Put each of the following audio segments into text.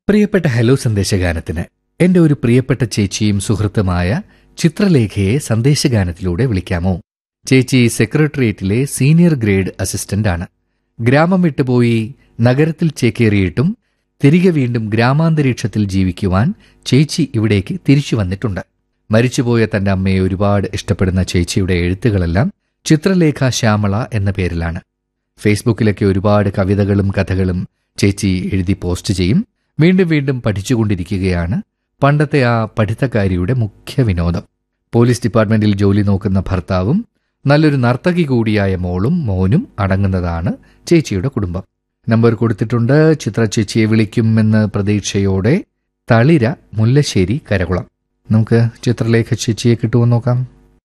പ്രിയപ്പെട്ട ഹലോ സന്ദേശഗാനത്തിന് എന്റെ ഒരു പ്രിയപ്പെട്ട ചേച്ചിയും സുഹൃത്തുമായ ചിത്രലേഖയെ സന്ദേശഗാനത്തിലൂടെ വിളിക്കാമോ ചേച്ചി സെക്രട്ടേറിയറ്റിലെ സീനിയർ ഗ്രേഡ് അസിസ്റ്റന്റ് ആണ് ഗ്രാമം വിട്ടുപോയി നഗരത്തിൽ ചേക്കേറിയിട്ടും തിരികെ വീണ്ടും ഗ്രാമാന്തരീക്ഷത്തിൽ ജീവിക്കുവാൻ ചേച്ചി ഇവിടേക്ക് തിരിച്ചു വന്നിട്ടുണ്ട് മരിച്ചുപോയ തന്റെ അമ്മയെ ഒരുപാട് ഇഷ്ടപ്പെടുന്ന ചേച്ചിയുടെ എഴുത്തുകളെല്ലാം ചിത്രലേഖ ശ്യാമള എന്ന പേരിലാണ് ഫേസ്ബുക്കിലൊക്കെ ഒരുപാട് കവിതകളും കഥകളും ചേച്ചി എഴുതി പോസ്റ്റ് ചെയ്യും വീണ്ടും വീണ്ടും പഠിച്ചുകൊണ്ടിരിക്കുകയാണ് പണ്ടത്തെ ആ പഠിത്തക്കാരിയുടെ മുഖ്യ വിനോദം പോലീസ് ഡിപ്പാർട്ട്മെന്റിൽ ജോലി നോക്കുന്ന ഭർത്താവും നല്ലൊരു നർത്തകി കൂടിയായ മോളും മോനും അടങ്ങുന്നതാണ് ചേച്ചിയുടെ കുടുംബം നമ്പർ കൊടുത്തിട്ടുണ്ട് ചിത്ര ചേച്ചിയെ വിളിക്കുമെന്ന് പ്രതീക്ഷയോടെ തളിര മുല്ലശ്ശേരി കരകുളം നമുക്ക് ചിത്രലേഖ ചേച്ചിയെ കിട്ടുമെന്ന് നോക്കാം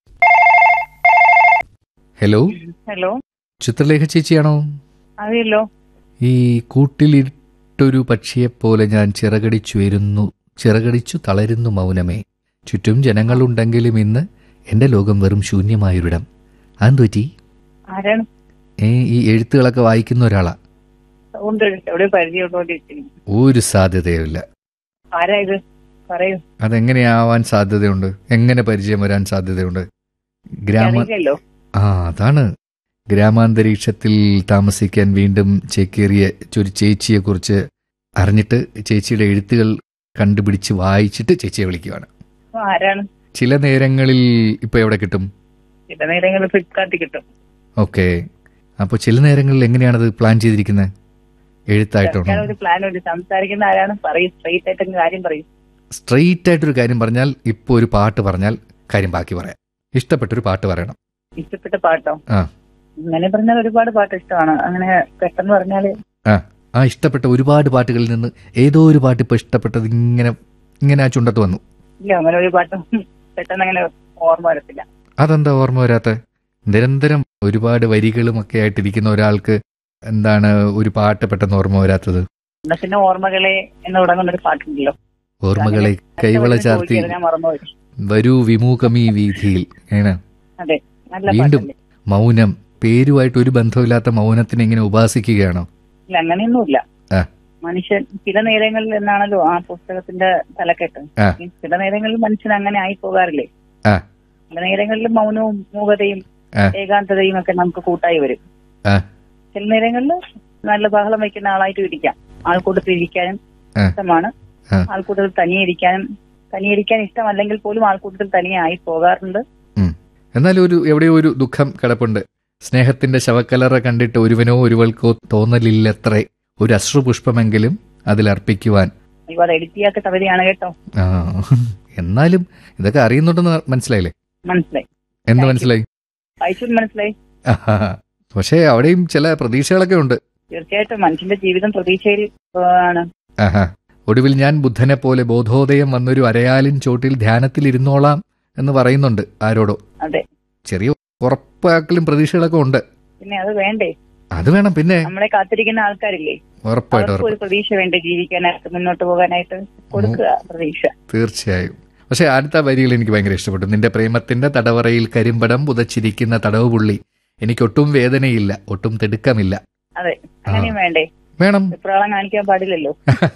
ഹലോ ഹലോ ചിത്രലേഖ ചേച്ചിയാണോ അതെയല്ലോ ഈ കൂട്ടിലിട്ടൊരു പക്ഷിയെപ്പോലെ ഞാൻ ചിറകടിച്ചു വരുന്നു ചിറകടിച്ചു തളരുന്നു മൗനമേ ചുറ്റും ജനങ്ങളുണ്ടെങ്കിലും ഇന്ന് എന്റെ ലോകം വെറും ശൂന്യമായൊരിടം അതെന്തുപറ്റി ആരാണ് ഏ ഈ എഴുത്തുകളൊക്കെ വായിക്കുന്ന ഒരാളാ ഉണ്ട് എവിടെ പരിചയമുള്ളോണ്ടിരിക്കുന്നു ഒരു സാധ്യതയുമില്ല ആരാ ഇത് പറയൂ അതെങ്ങനെയാവാൻ സാധ്യതയുണ്ട് എങ്ങനെ പരിചയം വരാൻ സാധ്യതയുണ്ട് ഗ്രാമ അറിയില്ലല്ലോ ആ അതാണ് ഗ്രാമാന്തരീക്ഷത്തിൽ താമസിക്കാൻ വീണ്ടും ചേക്കേറിയ ഒരു ചേച്ചിയെ കുറിച്ച് അറിഞ്ഞിട്ട് ചേച്ചിയുടെ എഴുത്തുകൾ കണ്ടുപിടിച്ച് വായിച്ചിട്ട് ചേച്ചിയെ വിളിക്കുകയാണ് അപ്പൊ ആരാണ് ചില നേരങ്ങളിൽ ഇപ്പൊ എവിടെ കിട്ടും ചില നേരങ്ങളിൽ ഫ്ലിപ്കാർട്ടിൽ കിട്ടും ഓക്കെ അപ്പോൾ ചില നേരങ്ങളിൽ എങ്ങനെയാണത് പ്ലാൻ ചെയ്തിരിക്കുന്നത് എഴുത്തായിട്ടാണോ ഞാൻ ഒരു പ്ലാൻ ഉണ്ട് സംസാരിക്കുന്ന ആരാണ് പറയൂ സ്ട്രൈറ്റ് ആയിട്ട് അങ്ങ് കാര്യം പറയൂ സ്ട്രെയിറ്റ് ആയിട്ടൊരു കാര്യം പറഞ്ഞാൽ ഇപ്പോൾ ഒരു പാട്ട് പറഞ്ഞാൽ കാര്യം ബാക്കി പറയാം ഇഷ്ടപ്പെട്ടൊരു പാട്ട് പറയണം ഇഷ്ടപ്പെട്ട പാട്ടോ ആ. ഇങ്ങനെ പറഞ്ഞാൽ ഒരുപാട് പാട്ട് ഇഷ്ടമാണ് അങ്ങനെ പെട്ടെന്ന് പറഞ്ഞാല് ആ ആ ഇഷ്ടപ്പെട്ട ഒരുപാട് പാട്ടുകളിൽ നിന്ന് ഏതോ ഒരു പാട്ട് ഇപ്പോൾ ഇഷ്ടപ്പെട്ടത് ഇങ്ങനെ ഇങ്ങനെ ആ ചുണ്ടത്ത് വന്നു ഇല്ല അങ്ങനെ ഒരു പാട്ടും പെട്ടെന്ന് അങ്ങനെ ഓർമ്മ വരത്തില്ല അതെന്താ ഓർമ്മ വരാത്ത നിരന്തരം ഒരുപാട് വരികളും ഒക്കെ ആയിട്ടിരിക്കുന്ന ഒരാൾക്ക് എന്താണ് ഒരു പാട്ട് പെട്ടെന്ന് ഓർമ്മ വരാത്തത് എന്നാ പിന്നെ ഓർമ്മകളെ എന്ന് തുടങ്ങുന്ന ഒരു പാട്ടുണ്ടല്ലോ ഓർമ്മകളെ കൈവള ചാർത്തി ചോദിക്കരുത്, ഞാൻ മറന്നുപോയി വരൂ വിമുഖമീ വീഥിയിൽ ഏനാ അതെ നല്ല വീണ്ടും പാട്ടല്ലേ മൗനം പേരുമായിട്ട് ഒരു ബന്ധമില്ലാത്ത മൗനത്തിനെ ഇങ്ങനെ ഉപാസിക്കുകയാണോ ഇല്ല അങ്ങനെയൊന്നുമില്ല ആ. മനുഷ്യൻ ചില നേരങ്ങളിൽ എന്നാണല്ലോ ആ പുസ്തകത്തിന്റെ തലക്കെട്ട് ആ. ഈ ചില നേരങ്ങളിൽ മനുഷ്യൻ അങ്ങനെ ആയി പോകാറില്ലേ ആ. ചില നേരങ്ങളിൽ മൗനവും മൂകതയും ആ. ഏകാന്തതയും ഒക്കെ നമുക്ക് കൂട്ടായി വരും ആ. ചില നേരങ്ങളിൽ നല്ല ബഹളം വയ്ക്കുന്ന ആളായിട്ട് ഇരിക്കാം ആൾക്കൂട്ടത്തിൽ ഇരിക്കാനും ആ. ഇഷ്ടമാണ് ആ. ആൾക്കൂട്ടത്തിൽ തനിയെ ഇരിക്കാനും തനിയെ ഇരിക്കാൻ ഇഷ്ടമല്ലെങ്കിൽ പോലും ആൾക്കൂട്ടത്തിൽ തനിയെ ആയി പോകാറുണ്ട് എന്നാലും ഒരു എവിടെയോ ഒരു ദുഃഖം കിടപ്പുണ്ട് സ്നേഹത്തിന്റെ ശവക്കലറ കണ്ടിട്ട് ഒരുവനോ ഒരുവൾക്കോ തോന്നലില്ലത്രേ ഒരു അശ്രുപുഷ്പമെങ്കിലും അതിലർപ്പിക്കുവാൻ ഇവ എഡിറ്റ് ചെയ്യാത്ത കവിതയാണ് കേട്ടോ ആ എന്നാലും ഇതൊക്കെ അറിയുന്നുണ്ടെന്ന് മനസ്സിലായില്ലേ മനസ്സിലായി എന്ന് മനസ്സിലായി വായിച്ചു മനസ്സിലായി ആഹാ. പക്ഷേ അവിടെയും ചില പ്രതീക്ഷകളൊക്കെ ഉണ്ട് തീർച്ചയായിട്ടും മനുഷ്യന്റെ ജീവിതം പ്രതീക്ഷയിൽ ആ, ആണ് ആഹാ. ഒടുവിൽ ഞാൻ ബുദ്ധനെ പോലെ ബോധോദയം വന്നൊരു അരയാലിൻ ചോട്ടിൽ ധ്യാനത്തിലിരുന്നോളാം എന്ന് പറയുന്നുണ്ട് ആരോടോ അതെ ചെറിയ ഉറപ്പാക്കലും പ്രതീക്ഷകളൊക്കെ ഉണ്ട് പിന്നെ അത് വേണ്ടേ അത് വേണം പിന്നെ നമ്മളെ കാത്തിരിക്കുന്ന ആൾക്കാരില്ലേ ഉറപ്പായിട്ട് അവർക്ക് ഒരു ഉറപ്പ് പ്രതീക്ഷ വേണ്ടേ ജീവിക്കാനായിട്ട് മുന്നോട്ട് പോകാനായിട്ട് കൊടുക്കുക പ്രതീക്ഷ തീർച്ചയായും പക്ഷെ അടുത്ത വരികൾ എനിക്ക് ഭയങ്കര ഇഷ്ടപ്പെട്ടു നിന്റെ പ്രേമത്തിന്റെ തടവറയിൽ കരിമ്പടം പുതച്ചിരിക്കുന്ന തടവ് പുള്ളി എനിക്കൊട്ടും വേദനയില്ല ഒട്ടും തിടുക്കമില്ല അതെ അങ്ങനെയും വേണ്ടേ വേണം വിപ്രാളം കാണിക്കാൻ പാടില്ലല്ലോ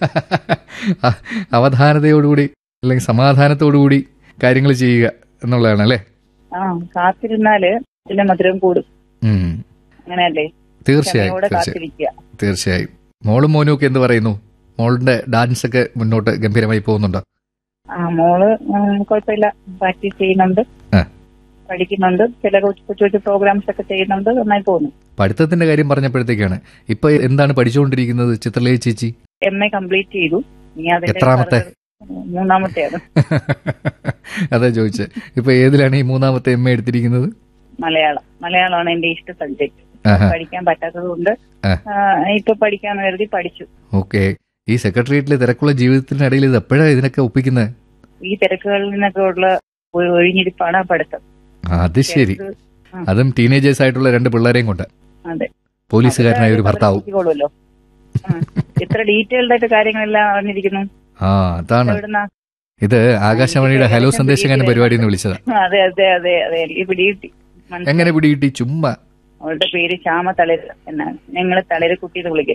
അ- അവധാനതയോടുകൂടി അല്ലെങ്കിൽ സമാധാനത്തോടുകൂടി കാര്യങ്ങൾ ചെയ്യുക എന്നുള്ളതാണ് അല്ലേ ആ കാത്തിരുന്നാല് പിന്നെ മധുരം കൂടും ഉം. അങ്ങനെയല്ലേ തീർച്ചയായും ക്ഷമയോടെ തീർച്ചയായും കാത്തിരിക്കുക തീർച്ചയായും മോളും മോനും ഒക്കെ എന്ത് പറയുന്നു മോളുടെ ഡാൻസ് ഒക്കെ മുന്നോട്ട് ഗംഭീരമായി പോകുന്നുണ്ടോ ആ മോള് ഉം, കുഴപ്പമില്ല പ്രാക്ടീസ് ചെയ്യുന്നുണ്ട് ആ. പഠിക്കുന്നുണ്ട് ചില കൊച്ചു കൊച്ചു കൊച്ചു പ്രോഗ്രാംസ് ഒക്കെ ചെയ്യുന്നുണ്ട് നന്നായി പോകുന്നു പഠിത്തത്തിന്റെ കാര്യം പറഞ്ഞപ്പോഴത്തേക്കാണ് ഇപ്പൊ എന്താണ് പഠിച്ചുകൊണ്ടിരിക്കുന്നത് ചിത്രലേഖ ചേച്ചി എം എ കംപ്ലീറ്റ് ചെയ്തു ഇനി അതിന്റെ എത്രാമത്തെ? further- മൂന്നാമത്തെയാണ് അതാ ചോദിച്ചത് ഇപ്പൊ ഏതിലാണ് ഈ മൂന്നാമത്തെ എം എ എടുത്തിരിക്കുന്നത് മലയാളം മലയാളമാണ് എന്റെ ഇഷ്ട സബ്ജക്ട് ആഹാ. പഠിക്കാൻ പറ്റാത്തത് കൊണ്ട് ആ. ഇപ്പൊ പഠിക്കാൻ കരുതി പഠിച്ചു ഓക്കെ ഈ സെക്രട്ടേറിയറ്റിലെ തിരക്കുള്ള ജീവിതത്തിനിടയിൽ ഇത് എപ്പോഴാണ് ഇതിനൊക്കെ ഒപ്പിക്കുന്നത് ഈ തിരക്കുകളിൽ നിന്നൊക്കെ ഉള്ള ഒരു ഒഴിഞ്ഞിരിപ്പാണ് ആ പഠിത്തം അത് ശരി തിരക്ക് അതും ടീനേജേഴ്സ് ആയിട്ടുള്ള രണ്ട് പിള്ളേരെയും കൊണ്ട് അതെ പോലീസുകാരനായ ഒരു ഭർത്താവും പഠിപ്പിച്ചുകൊള്ളുമല്ലോ. ആ. എത്ര ഡീറ്റെയിൽഡ് ആയിട്ട് കാര്യങ്ങളെല്ലാം അറിഞ്ഞിരിക്കുന്നു ആ അതാണ് എവിടുന്നാ ഇത് ആകാശവാണിയുടെ ഹലോ സന്ദേശകാരൻ പരിപാടി എന്ന് വിളിച്ചതാ അതെ അതെ അതെ അതെ എനിക്ക് പിടികിട്ടി മനസ്സിലായി. എങ്ങനെ പിടികിട്ടി ചുമ്മാ അവളുടെ പേര് ശ്യാമ തളിര് എന്നാണ് ഞങ്ങള് തളിര് കുട്ടി എന്ന് വിളിക്കും